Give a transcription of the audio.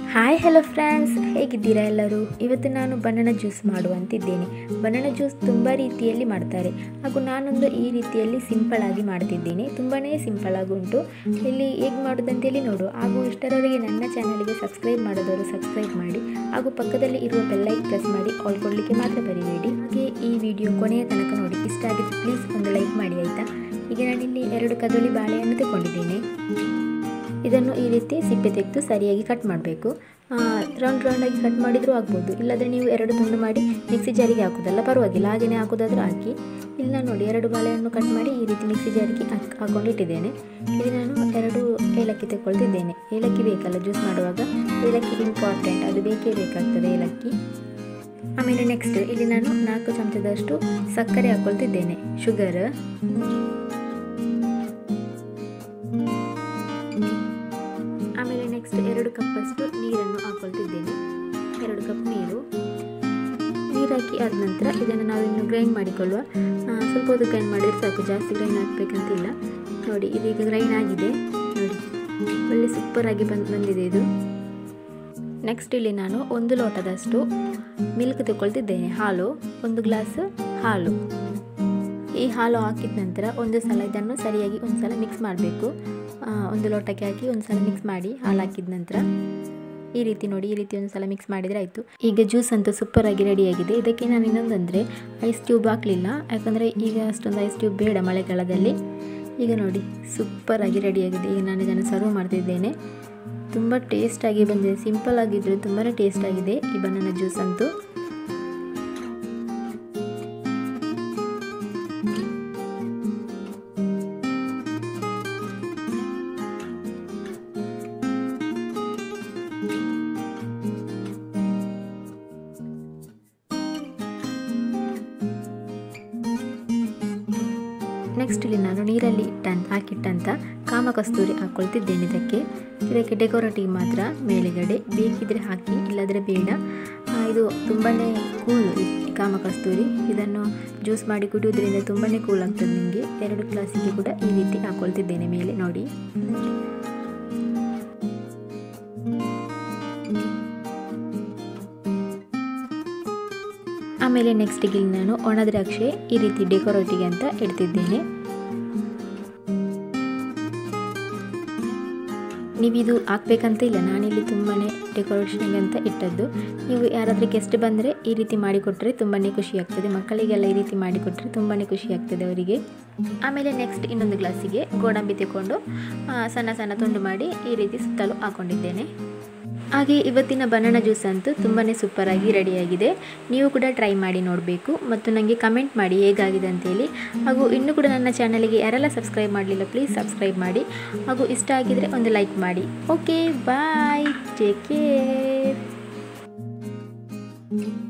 hi hello friends ಹೇಗಿದ್ದೀರಾ ಎಲ್ಲರೂ ಇವತ್ತು ನಾನು ಬನಾನ ಜ್ಯೂಸ್ ಮಾಡುವಂತಿದ್ದೇನೆ ಬನಾನ ಜ್ಯೂಸ್ ತುಂಬ ರೀತಿಯಲ್ಲಿ ಮಾಡ್ತಾರೆ ಹಾಗೂ ನಾನೊಂದು ಈ ರೀತಿಯಲ್ಲಿ ಸಿಂಪಲ್ ಆಗಿ ಮಾಡ್ತಿದ್ದೀನಿ ತುಂಬಾ ಸಿಂಪಲ್ ಆಗಿ ಉಂಟು ಇಲ್ಲಿ ಹೇಗೆ ಮಾಡೋದಂತೇಳಿ ನೋಡು ಹಾಗೂ ಇಷ್ಟರವರೆಗೆ ನನ್ನ ಚಾನಲ್ಗೆ ಸಬ್ಸ್ಕ್ರೈಬ್ ಮಾಡೋದವರು ಸಬ್ಸ್ಕ್ರೈಬ್ ಮಾಡಿ ಹಾಗೂ ಪಕ್ಕದಲ್ಲಿ ಇರುವ ಬೆಲ್ಲೈಕ್ ಪ್ರೆಸ್ ಮಾಡಿ ಆಲ್ ಕೊಡಲಿಕ್ಕೆ ಮಾತ್ರ ಬರಿಬೇಡಿ ಹಾಗೆ ಈ ವಿಡಿಯೋ ಕೊನೆಯ ತನಕ ನೋಡಿ ಇಷ್ಟ ಆಗಿದ್ದು ಪ್ಲೀಸ್ ಒಂದು ಲೈಕ್ ಮಾಡಿ ಆಯಿತಾ ಈಗ ನಾನಿಲ್ಲಿ ಎರಡು ಕದೋಳಿ ಬಾಳೆಹಣ್ಣು ತಗೊಂಡಿದ್ದೇನೆ ಇದನ್ನು ಈ ರೀತಿ ಸಿಪ್ಪೆ ತೆಗೆದು ಸರಿಯಾಗಿ ಕಟ್ ಮಾಡಬೇಕು ರೌಂಡ್ ರೌಂಡಾಗಿ ಕಟ್ ಮಾಡಿದರೂ ಆಗ್ಬೋದು ಇಲ್ಲಾಂದರೆ ನೀವು ಎರಡು ತುಂಡು ಮಾಡಿ ಮಿಕ್ಸಿ ಜಾರಿಗೆ ಹಾಕೋದಲ್ಲ ಪರವಾಗಿಲ್ಲ ಹಾಗೆಯೇ ಹಾಕೋದಾದರೂ ಹಾಕಿ ಇಲ್ಲಿ ನಾನು ನೋಡಿ ಎರಡು ಬಾಳೆಹಣ್ಣು ಕಟ್ ಮಾಡಿ ಈ ರೀತಿ ಮಿಕ್ಸಿ ಜಾರಿಗೆ ಹಾಕ್ ಹಾಕೊಂಡಿಟ್ಟಿದ್ದೇನೆ ಇಲ್ಲಿ ನಾನು ಎರಡು ಏಲಕ್ಕಿ ತಗೊಳ್ತಿದ್ದೇನೆ ಏಲಕ್ಕಿ ಬೇಕಲ್ಲ ಜ್ಯೂಸ್ ಮಾಡುವಾಗ ಏಲಕ್ಕಿ ಇಂಪಾರ್ಟೆಂಟ್ ಅದು ಬೇಕೇ ಬೇಕಾಗ್ತದೆ ಏಲಕ್ಕಿ ಆಮೇಲೆ ನೆಕ್ಸ್ಟ್ ಇಲ್ಲಿ ನಾನು ನಾಲ್ಕು ಚಮಚದಷ್ಟು ಸಕ್ಕರೆ ಹಾಕ್ಕೊಳ್ತಿದ್ದೇನೆ ಶುಗರ್ ಆಮೇಲೆ ನೆಕ್ಸ್ಟ್ ಎರಡು ಕಪ್ಪಷ್ಟು ನೀರನ್ನು ಹಾಕ್ಕೊಳ್ತಿದ್ದೇನೆ ಎರಡು ಕಪ್ ನೀರು ನೀರು ಹಾಕಿ ಆದ ನಂತರ ಇದನ್ನು ನಾವಿನ್ನು ಗ್ರೈಂಡ್ ಮಾಡಿಕೊಳ್ಳುವ ಸ್ವಲ್ಪ ಹೊತ್ತು ಗ್ರೈಂಡ್ ಮಾಡಿದ್ರೆ ಸಾಕು ಜಾಸ್ತಿ ಗ್ರೈಂಡ್ ಹಾಕಬೇಕಂತಿಲ್ಲ ನೋಡಿ ಇದೀಗ ಗ್ರೈಂಡ್ ಆಗಿದೆ ನೋಡಿ ಒಳ್ಳೆ ಸೂಪರಾಗಿ ಬಂದು ಬಂದಿದೆ ಇದು ನೆಕ್ಸ್ಟ್ ಇಲ್ಲಿ ನಾನು ಒಂದು ಲೋಟದಷ್ಟು ಮಿಲ್ಕ್ ತಗೊಳ್ತಿದ್ದೇನೆ ಹಾಲು ಒಂದು ಗ್ಲಾಸ್ ಹಾಲು ಈ ಹಾಲು ಹಾಕಿದ ನಂತರ ಒಂದು ಸಲ ಇದನ್ನು ಸರಿಯಾಗಿ ಒಂದು ಸಲ ಮಿಕ್ಸ್ ಮಾಡಬೇಕು ಒಂದು ಲೋಟಕ್ಕೆ ಹಾಕಿ ಒಂದು ಸಲ ಮಿಕ್ಸ್ ಮಾಡಿ ಹಾಲು ಹಾಕಿದ ನಂತರ ಈ ರೀತಿ ನೋಡಿ ಈ ರೀತಿ ಒಂದು ಸಲ ಮಿಕ್ಸ್ ಮಾಡಿದರೆ ಆಯಿತು ಈಗ ಜ್ಯೂಸ್ ಅಂತೂ ಸೂಪರಾಗಿ ರೆಡಿಯಾಗಿದೆ ಇದಕ್ಕೆ ನಾನು ಇನ್ನೊಂದಂದರೆ ಐಸ್ ಟ್ಯೂಬ್ ಹಾಕಲಿಲ್ಲ ಯಾಕಂದರೆ ಈಗ ಅಷ್ಟೊಂದು ಐಸ್ ಟ್ಯೂಬ್ ಬೇಡ ಮಳೆಗಾಲದಲ್ಲಿ ಈಗ ನೋಡಿ ಸೂಪರಾಗಿ ರೆಡಿಯಾಗಿದೆ ಈಗ ನಾನು ಇದನ್ನು ಸರ್ವ್ ಮಾಡ್ತಿದ್ದೇನೆ ತುಂಬ ಟೇಸ್ಟಾಗಿ ಬಂದಿದೆ ಸಿಂಪಲ್ ಆಗಿದ್ದರೂ ತುಂಬಾ ಟೇಸ್ಟ್ ಆಗಿದೆ ಈ ಬನಾನ ಜ್ಯೂಸ್ ಅಂತೂ ನೆಕ್ಸ್ಟ್ ಇಲ್ಲಿ ನಾನು ನೀರಲ್ಲಿ ಇಟ್ಟಂತ ಹಾಕಿಟ್ಟಂತ ಕಾಮಕಸ್ತೂರಿ ಹಾಕ್ಕೊಳ್ತಿದ್ದೇನೆ ಇದಕ್ಕೆ ಇದಕ್ಕೆ ಡೆಕೋರೇಟಿವ್ ಮಾತ್ರ ಮೇಲೆಗಡೆ ಬೇಕಿದ್ರೆ ಹಾಕಿ ಇಲ್ಲದ್ರೆ ಬೇಡ ಇದು ತುಂಬಾ ಕೂಲ್ ಕಾಮಕಸ್ತೂರಿ ಇದನ್ನು ಜ್ಯೂಸ್ ಮಾಡಿ ಕುಡಿಯೋದ್ರಿಂದ ತುಂಬಾ ಕೂಲ್ ಆಗ್ತದೆ ನಿಮಗೆ ಎರಡು ಗ್ಲಾಸಿಗೆ ಕೂಡ ಈ ರೀತಿ ಹಾಕ್ಕೊಳ್ತಿದ್ದೇನೆ ಮೇಲೆ ನೋಡಿ ಆಮೇಲೆ ನೆಕ್ಸ್ಟಿಗೆ ನಾನು ಒಣ ದ್ರಾಕ್ಷೆ ಈ ರೀತಿ ಡೆಕೋರೇಟಿಗೆ ಅಂತ ಇಡ್ತಿದ್ದೇನೆ ನೀವಿದು ಹಾಕ್ಬೇಕಂತ ಇಲ್ಲ ನಾನಿಲ್ಲಿ ತುಂಬಾ ಡೆಕೋರೇಷನ್ಗೆ ಅಂತ ಇಟ್ಟದ್ದು ನೀವು ಯಾರಾದರೂ ಗೆಸ್ಟ್ ಬಂದರೆ ಈ ರೀತಿ ಮಾಡಿಕೊಟ್ರೆ ತುಂಬಾ ಖುಷಿ ಆಗ್ತದೆ ಮಕ್ಕಳಿಗೆಲ್ಲ ಈ ರೀತಿ ಮಾಡಿಕೊಟ್ರೆ ತುಂಬಾ ಖುಷಿ ಆಗ್ತದೆ ಅವರಿಗೆ ಆಮೇಲೆ ನೆಕ್ಸ್ಟ್ ಇನ್ನೊಂದು ಗ್ಲಾಸಿಗೆ ಗೋಡಂಬಿ ತಗೊಂಡು ಸಣ್ಣ ಸಣ್ಣ ತುಂಡು ಮಾಡಿ ಈ ರೀತಿ ಸುತ್ತಲೂ ಹಾಕೊಂಡಿದ್ದೇನೆ ಹಾಗೆ ಇವತ್ತಿನ ಬನಾನ ಜ್ಯೂಸ್ ಅಂತೂ ತುಂಬಾ ಸೂಪರಾಗಿ ರೆಡಿಯಾಗಿದೆ ನೀವು ಕೂಡ ಟ್ರೈ ಮಾಡಿ ನೋಡಬೇಕು ಮತ್ತು ನನಗೆ ಕಮೆಂಟ್ ಮಾಡಿ ಹೇಗಾಗಿದೆ ಅಂತೇಳಿ ಹಾಗೂ ಇನ್ನೂ ಕೂಡ ನನ್ನ ಚಾನಲ್ಗೆ ಯಾರೆಲ್ಲ ಸಬ್ಸ್ಕ್ರೈಬ್ ಮಾಡಲಿಲ್ಲ ಪ್ಲೀಸ್ ಸಬ್ಸ್ಕ್ರೈಬ್ ಮಾಡಿ ಹಾಗೂ ಇಷ್ಟ ಆಗಿದರೆ ಒಂದು ಲೈಕ್ ಮಾಡಿ ಓಕೆ ಬಾಯ್ ಟೇಕ್ ಕೇರ್